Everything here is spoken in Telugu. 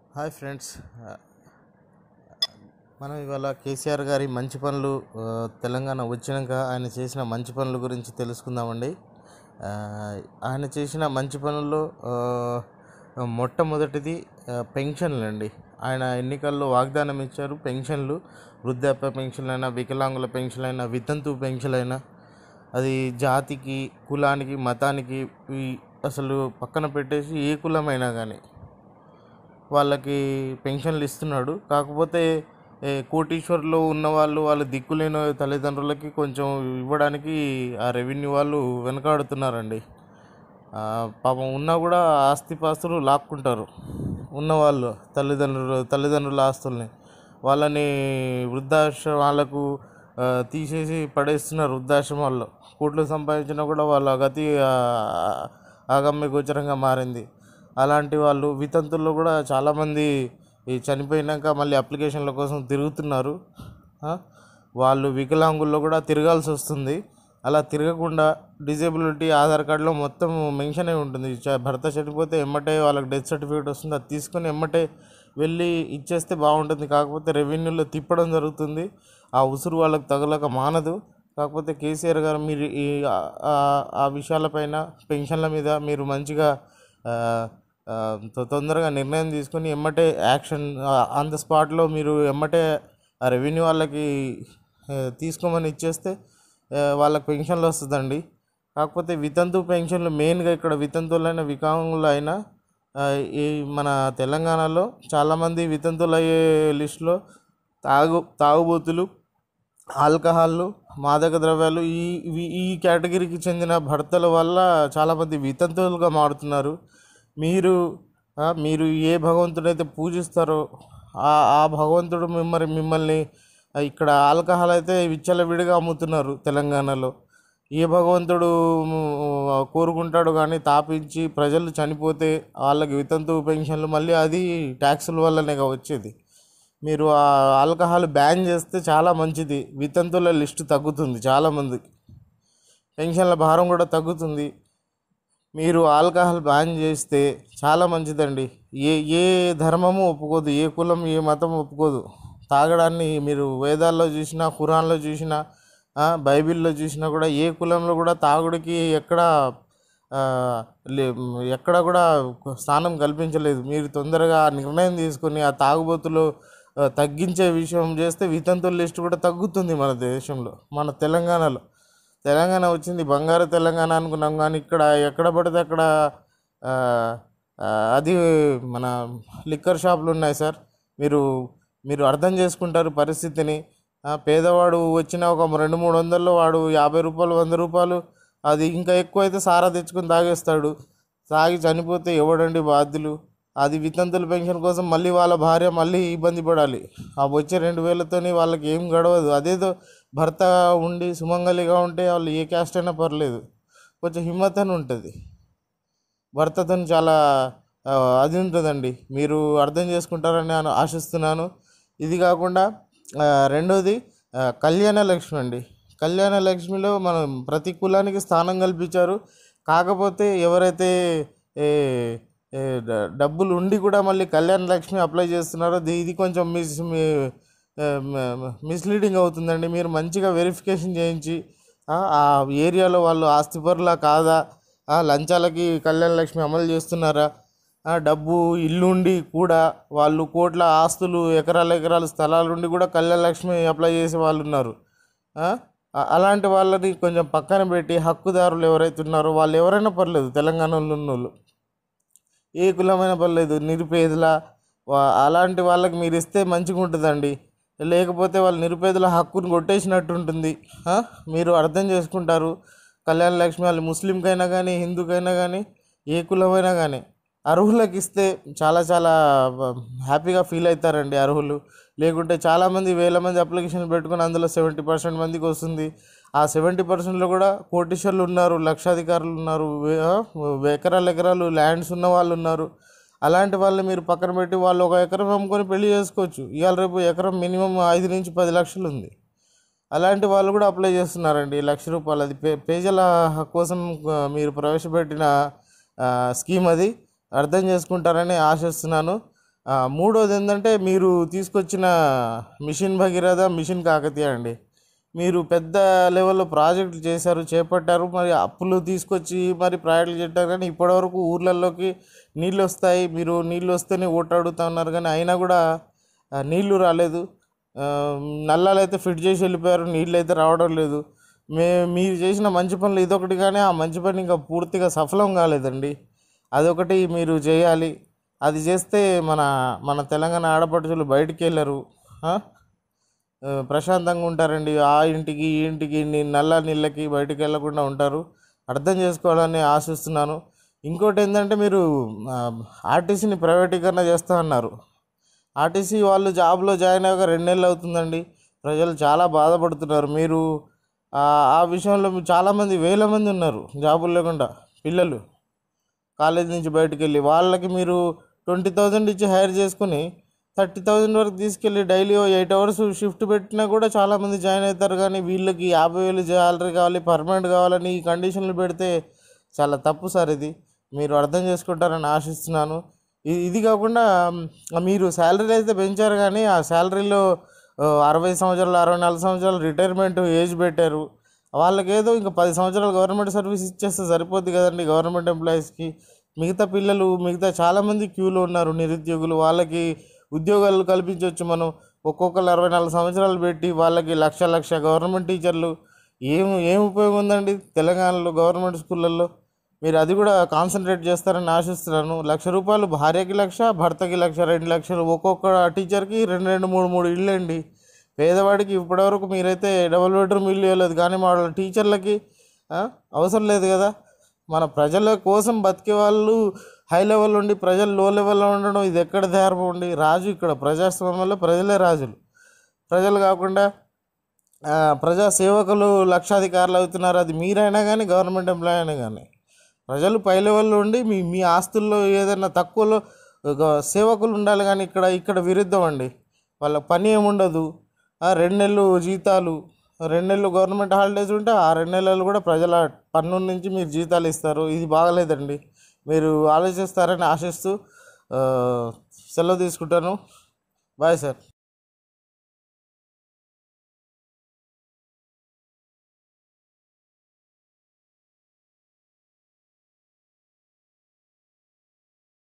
హాయ్ ఫ్రెండ్స్ మనం ఇవాళ కేసీఆర్ గారి మంచి పనులు ఆ, తెలంగాణ వచ్చినాక ఆయన చేసిన మంచి పనుల గురించి తెలుసుకుందామండి ఆ, ఆయన చేసిన మంచి పనుల్లో ఆ, మొట్టమొదటిది ఆ, పెన్షన్లు అండి ఆయన ఎన్నికల్లో వాగ్దానం ఇచ్చారు పెన్షన్లు వృద్ధాప్య పెన్షన్లు అయినా వికలాంగుల పెన్షన్లు అయినా వితంతు పెన్షన్లు అయినా అది జాతికి కులానికి మతానికి ఈ అసలు పక్కన పెట్టేసి ఏ కులమైనా కానీ వాళ్ళకి పెన్షన్లు ఇస్తున్నాడు కాకపోతే ఏ, కోటీశ్వర్లో ఉన్న వాళ్ళు వాళ్ళ దిక్కులేని తల్లిదండ్రులకి కొంచెం ఇవ్వడానికి ఆ రెవెన్యూ వాళ్ళు వెనకాడుతున్నారండి ఆ, పాపం ఉన్నా కూడా ఆస్తిపాస్తులు లాక్కుంటారు ఉన్నవాళ్ళు తల్లిదండ్రులు తల్లిదండ్రుల ఆస్తుల్ని వాళ్ళని వృద్ధాశ్రమాలకు ఆ, తీసేసి పడేస్తున్నారు వృద్ధాశ్రమాల్లో కోట్లు సంపాదించినా కూడా వాళ్ళ గతి ఆ, ఆగమ్య గోచరంగా మారింది అలాంటి వాళ్ళు వితంతుల్లో కూడా చాలామంది ఈ చనిపోయినాక మళ్ళీ అప్లికేషన్ల కోసం తిరుగుతున్నారు ఆ, వాళ్ళు వికలాంగుల్లో కూడా తిరగాల్సి వస్తుంది అలా తిరగకుండా డిజేబిలిటీ ఆధార్ కార్డులో మొత్తం మెన్షన్ అయి ఉంటుంది చ- భర్త చనిపోతే ఎమ్మటే వాళ్ళకి డెత్ సర్టిఫికేట్ వస్తుంది అది తీసుకొని ఎమ్మటే వెళ్ళి ఇచ్చేస్తే బాగుంటుంది కాకపోతే రెవెన్యూలో తిప్పడం జరుగుతుంది ఆ ఉసురు వాళ్ళకి తగలక మానదు కాకపోతే కేసీఆర్ గారు మీరు ఈ ఆ- ఆ- ఆ విషయాలపైన పెన్షన్ల మీద మీరు మంచిగా ఆ, ఆ, తొ- తొందరగా నిర్ణయం తీసుకొని ఎమ్మటే యాక్షన్ ఆన్ ద స్పాట్లో మీరు ఎమ్మటే ఆ రెవెన్యూ వాళ్ళకి ఆ, తీసుకోమని ఇచ్చేస్తే ఆ, వాళ్ళకి పెన్షన్లు వస్తుందండి కాకపోతే వితంతు పెన్షన్లు మెయిన్గా ఇక్కడ వితంతువులైన వికలాంగులు అయినా ఆ, ఈ మన తెలంగాణలో చాలామంది వితంతువులు అయ్యే లిస్టులో తాగు తాగుబోతులు ఆల్కహాల్ మాదక ద్రవ్యాలు ఈ ఇవి- ఈ కేటగిరీకి చెందిన భర్తల వల్ల చాలామంది వితంతువులుగా మారుతున్నారు మీరు ఆ, మీరు ఏ భగవంతుడైతే పూజిస్తారో ఆ ఆ భగవంతుడు మిమ్మల్ని మిమ్మల్ని ఆ, ఇక్కడ ఆల్కహాల్ అయితే విచ్చలవిడిగా అమ్ముతున్నారు తెలంగాణలో ఏ భగవంతుడు మ్, కోరుకుంటాడు కానీ తాపించి ప్రజలు చనిపోతే వాళ్ళకి వితంతు పెన్షన్లు మళ్ళీ అది ట్యాక్సుల వల్లనే వచ్చేది మీరు ఆ ఆల్కహాల్ బ్యాన్ చేస్తే చాలా మంచిది వితంతుల లిస్టు తగ్గుతుంది చాలామందికి పెన్షన్ల భారం కూడా తగ్గుతుంది మీరు ఆల్కహాల్ బ్యాన్ చేస్తే చాలా మంచిదండి ఏ ఏ ధర్మము ఒప్పుకోదు ఏ కులం ఏ మతం ఒప్పుకోదు తాగడాన్ని మీరు వేదాల్లో చూసినా ఖురాన్లో చూసినా ఆ, బైబిల్లో చూసినా కూడా ఏ కులంలో కూడా తాగుడికి ఎక్కడ ఆ, లే- ఎక్కడ కూడా స్థానం కల్పించలేదు మీరు తొందరగా ఆ నిర్ణయం తీసుకొని ఆ తాగుబోతులు ఆ, తగ్గించే విషయం చేస్తే వితంతుల లిస్టు కూడా తగ్గుతుంది మన దేశంలో మన తెలంగాణలో తెలంగాణ వచ్చింది బంగారు తెలంగాణ అనుకున్నాం కానీ ఇక్కడ ఎక్కడ పడితే అక్కడ ఆ, ఆ, అది మన లిక్కర్ షాపులు ఉన్నాయి సార్ మీరు మీరు అర్థం చేసుకుంటారు పరిస్థితిని ఆ, పేదవాడు వచ్చిన ఒక రెండు మూడు వందల్లో వాడు యాభై రూపాయలు వంద రూపాయలు అది ఇంకా ఎక్కువ అయితే సారా తెచ్చుకొని తాగేస్తాడు తాగి చనిపోతే ఎవడండి బాధ్యులు అది వితంతుల పెన్షన్ కోసం మళ్ళీ వాళ్ళ భార్య మళ్ళీ ఇబ్బంది పడాలి ఆ వచ్చే రెండు వేలతోని వాళ్ళకి ఏం గడవదు అదేదో భర్త ఉండి సుమంగలిగా ఉంటే వాళ్ళు ఏ క్యాస్ట్ అయినా పర్లేదు కొంచెం హిమ్మత్ అని ఉంటుంది భర్తతో చాలా ఆ, అది ఉంటుందండి మీరు అర్థం చేసుకుంటారని నేను ఆశిస్తున్నాను ఇది కాకుండా ఆ, రెండోది ఆ, కళ్యాణ లక్ష్మి అండి కళ్యాణ లక్ష్మిలో మనం ప్రతి కులానికి స్థానం కల్పించారు కాకపోతే ఎవరైతే ఏ, ఏ, డ- డబ్బులు ఉండి కూడా మళ్ళీ కళ్యాణ లక్ష్మి అప్లై చేస్తున్నారో ది- ఇది కొంచెం మిస్ మీ- ఆ, మ- మిస్లీడింగ్ అవుతుందండి మీరు మంచిగా వెరిఫికేషన్ చేయించి ఆ, ఆ ఏరియాలో వాళ్ళు ఆస్తిపరులా కాదా ఆ, లంచాలకి కళ్యాణ లక్ష్మి అమలు చేస్తున్నారా ఆ, డబ్బు ఇల్లు ఉండి కూడా వాళ్ళు కోట్ల ఆస్తులు ఎకరాల ఎకరాల స్థలాలు ఉండి కూడా కళ్యాణ లక్ష్మి అప్లై చేసే వాళ్ళు ఉన్నారు ఆ, అ- అలాంటి వాళ్ళని కొంచెం పక్కన పెట్టి హక్కుదారులు ఎవరైతే ఉన్నారో వాళ్ళు ఎవరైనా పర్లేదు తెలంగాణలో ఉన్న వాళ్ళు ఏ కులమైనా పర్లేదు నిరుపేదల వా- అలాంటి వాళ్ళకి మీరు ఇస్తే మంచిగా ఉంటుందండి లేకపోతే వాళ్ళ నిరుపేదల హక్కును కొట్టేసినట్టు ఉంటుంది ఆ? మీరు అర్థం చేసుకుంటారు కళ్యాణ లక్ష్మి వాళ్ళు ముస్లింకైనా కానీ హిందూకైనా కానీ ఏ కులమైనా కానీ అర్హులకు ఇస్తే చాలా చాలా బ- హ్యాపీగా ఫీల్ అవుతారండి అర్హులు లేకుంటే చాలామంది వేల మంది అప్లికేషన్ పెట్టుకుని అందులో సెవెంటీ పర్సెంట్ మందికి వస్తుంది ఆ సెవెంటీ పర్సెంట్లో కూడా కోటీశ్వర్లు ఉన్నారు లక్షాధికారులు ఉన్నారు వే- ఆ, ఎకరాలు ఎకరాలు ల్యాండ్స్ ఉన్న వాళ్ళు ఉన్నారు అలాంటి వాళ్ళు మీరు పక్కన పెట్టి వాళ్ళు ఒక ఎకరం అమ్ముకొని పెళ్లి చేసుకోవచ్చు ఇవాళ రేపు ఎకరం మినిమం ఐదు నుంచి పది లక్షలు ఉంది అలాంటి వాళ్ళు కూడా అప్లై చేస్తున్నారండి లక్ష రూపాయలు అది పే పేజల కోసం ఆ, మీరు ప్రవేశపెట్టిన ఆ, స్కీమ్ అది అర్థం చేసుకుంటారని ఆశిస్తున్నాను ఆ, మూడోది ఏంటంటే మీరు తీసుకొచ్చిన మిషన్ భగీరథ మిషన్ కాకతీయ అండి మీరు పెద్ద లెవెల్లో ప్రాజెక్టులు చేశారు చేపట్టారు మరి అప్పులు తీసుకొచ్చి మరి ప్రాజెక్టులు చేశారు కానీ ఇప్పటివరకు ఊర్లలోకి నీళ్ళు వస్తాయి మీరు నీళ్ళు వస్తేనే ఓటు అడుగుతా ఉన్నారు కానీ అయినా కూడా ఆ, నీళ్లు రాలేదు ఆ, నల్లాలు అయితే ఫిట్ చేసి వెళ్ళిపోయారు నీళ్ళు అయితే రావడం లేదు మే మీరు చేసిన మంచి పనులు ఇదొకటి కానీ ఆ మంచి పని ఇంకా పూర్తిగా సఫలం కాలేదండి అదొకటి మీరు చేయాలి అది చేస్తే మన మన తెలంగాణ ఆడపడుచులు బయటికి వెళ్ళరు ఆ? ఆ, ప్రశాంతంగా ఉంటారండి ఆ ఇంటికి ఈ ఇంటికి నీ నల్ల నీళ్ళకి బయటికి వెళ్ళకుండా ఉంటారు అర్థం చేసుకోవాలని ఆశిస్తున్నాను ఇంకోటి ఏంటంటే మీరు ఆర్టీసీని ప్రైవేటీకరణ చేస్తా అన్నారు ఆర్టీసీ వాళ్ళు జాబ్లో జాయిన్ అయ్యాక రెండు నెలలు అవుతుందండి ప్రజలు చాలా బాధపడుతున్నారు మీరు ఆ ఆ విషయంలో మీరు చాలామంది వేల మంది ఉన్నారు జాబులు లేకుండా పిల్లలు కాలేజ్ నుంచి బయటకు వెళ్ళి వాళ్ళకి మీరు ట్వంటీ థౌజండ్ ఇచ్చి హైర్ చేసుకుని థర్టీ థౌజండ్ వరకు తీసుకెళ్ళి డైలీ ఎయిట్ అవర్స్ షిఫ్ట్ పెట్టినా కూడా చాలామంది జాయిన్ అవుతారు కానీ వీళ్ళకి యాభై వేలు శాలరీ కావాలి పర్మనెంట్ కావాలని ఈ కండిషన్లు పెడితే చాలా తప్పు సార్ ఇది మీరు అర్థం చేసుకుంటారని ఆశిస్తున్నాను ఇ- ఇది కాకుండా మ్, మీరు శాలరీలు అయితే పెంచారు కానీ ఆ శాలరీలో ఆ, అరవై సంవత్సరాలు అరవై నాలుగు సంవత్సరాలు రిటైర్మెంట్ ఏజ్ పెట్టారు వాళ్ళకి ఏదో ఇంకా పది సంవత్సరాలు గవర్నమెంట్ సర్వీస్ ఇచ్చేస్తే సరిపోద్ది కదండి గవర్నమెంట్ ఎంప్లాయీస్కి మిగతా పిల్లలు మిగతా చాలామంది క్యూలో ఉన్నారు నిరుద్యోగులు వాళ్ళకి ఉద్యోగాలు కల్పించవచ్చు మనం ఒక్కొక్కరు అరవై నాలుగు సంవత్సరాలు పెట్టి వాళ్ళకి లక్ష లక్ష గవర్నమెంట్ టీచర్లు ఏం ఏం ఉపయోగం ఉందండి తెలంగాణలో గవర్నమెంట్ స్కూళ్ళల్లో మీరు అది కూడా కాన్సన్ట్రేట్ చేస్తారని ఆశిస్తున్నాను లక్ష రూపాయలు భార్యకి లక్ష భర్తకి లక్ష రెండు లక్షలు ఒక్కొక్క టీచర్కి రెండు రెండు మూడు మూడు ఇళ్ళు అండి పేదవాడికి ఇప్పటివరకు మీరైతే డబుల్ బెడ్రూమ్ ఇల్లు ఇవ్వలేదు కానీ మా వాళ్ళ టీచర్లకి ఆ, అవసరం లేదు కదా మన ప్రజల కోసం బతికే వాళ్ళు హై లెవెల్ ఉండి ప్రజలు లో లెవెల్లో ఉండడం ఇది ఎక్కడ ధైర్యం ఉండి రాజు ఇక్కడ ప్రజాస్వామ్యంలో ప్రజలే రాజులు ప్రజలు కాకుండా ఆ, ప్రజా సేవకులు లక్షాధికారులు అవుతున్నారు అది మీరైనా కానీ గవర్నమెంట్ ఎంప్లాయ్ అయినా కానీ ప్రజలు పై లెవెల్లో ఉండి మీ మీ ఆస్తుల్లో ఏదైనా తక్కువలో ఒక సేవకులు ఉండాలి కానీ ఇక్కడ ఇక్కడ విరుద్ధం అండి వాళ్ళ పని ఏముండదు ఆ, రెండు నెలలు జీతాలు రెండు నెలలు గవర్నమెంట్ హాలిడేస్ ఉంటే ఆ రెండు నెలలు కూడా ప్రజల పన్ను నుంచి మీరు జీతాలు ఇస్తారు ఇది బాగలేదండి మీరు ఆలోచిస్తారని ఆశిస్తూ ఆ, సెలవు తీసుకుంటాను బాయ్ సార్